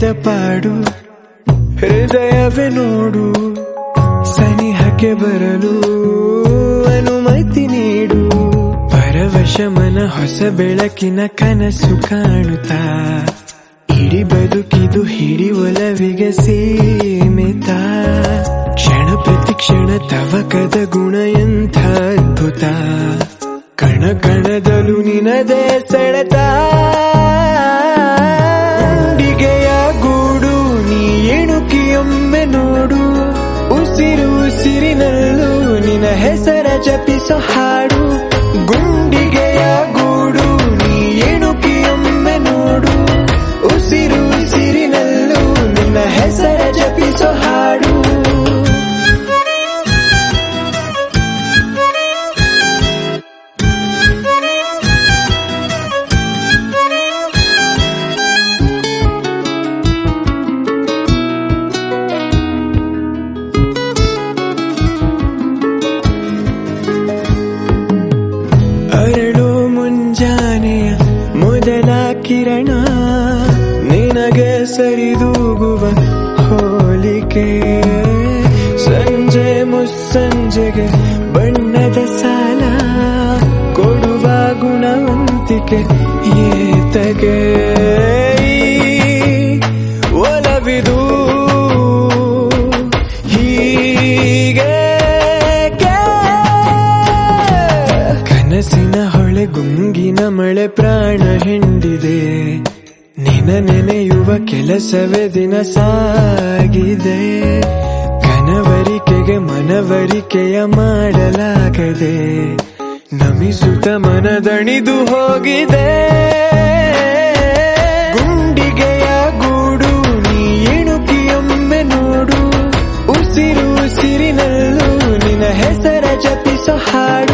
ಪಡೆದ ಪಾಡು ಹೃದಯವೇ ನೋಡು ಸನಿಹಕ್ಕೆ ಬರಲು ಅನುಮತಿ ನೀಡು ಪರವಶ ಮನ ಹೊಸ ಬೆಳಕಿನ ಕನಸು ಕಾಣುತ್ತಾ ಇಡೀ ಬದುಕಿದು ಹಿಡಿ ಒಲವಿಗೆ ಸೀಮಿತ ಕ್ಷಣ ಪ್ರತಿ ಕ್ಷಣ ತವಕದ ಗುಣ ಎಂಥ ಅದ್ಭುತ ಕಣ ಕಣದಲು ನಿನದೇ ಸೆಳೆತ ಗುಂಡಿಗೆಯ ಗೂಡು ನೀ ಎಣುಕಿಯೊಮ್ಮೆ ನೋಡು ಉಸಿರು ಉಸಿರಿನಲ್ಲೂ ನಿನ ಹೆಸರ ಜಪಿಸೋ ಹಾಡು ಗುಂಡಿಗೆಯ ಗೂಡು ನೀ ಎಣುಕಿಯೊಮ್ಮೆ ನೋಡು ಉಸಿರು ಉಸಿರಿನಲ್ಲೂ ನಿನ್ನ ಹೆಸರ ಜಪಿಸೋ ಹಾಡು ಅರಳು ಮುಂಜಾನೆಯ ಮೊದಲ ಕಿರಣ ನಿನಗೆ ಸರಿದೂಗುವ ಹೋಲಿಕೆ ಸಂಜೆ ಮುಸ್ಸಂಜೆಗೆ ಬಣ್ಣದ ಸಾಲ ಕೊಡುವ ಗುಣವಂತಿಕೆ ಏತಗೆ ಈ ಒಲವಿದು ಹೀಗೆ ಕನಸಿನ ಹೊಳೆ ಗುಂಗಿನ ಮಳೆ ಪ್ರಾಣ ಹಿಂಡಿದೆ ನಿನ ನೆನೆಯುವ ಕೆಲಸವೇ ದಿನ ಸಾಗಿದೆ ಕನವರಿಕೆಗೆ ಮನವರಿಕೆಯ ಮಾಡಲಾಗದೆ ನಮಿಸುತ್ತ ಮನದಣಿದು ಹೋಗಿದೆ ಗುಂಡಿಗೆಯ ಗೂಡು ನೀ ಎಣುಕಿಯೊಮ್ಮೆ ನೋಡು ಉಸಿರು ಉಸಿರಿನಲ್ಲೂ ನಿನ ಹೆಸರ ಜಪಿಸೋ ಹಾಡು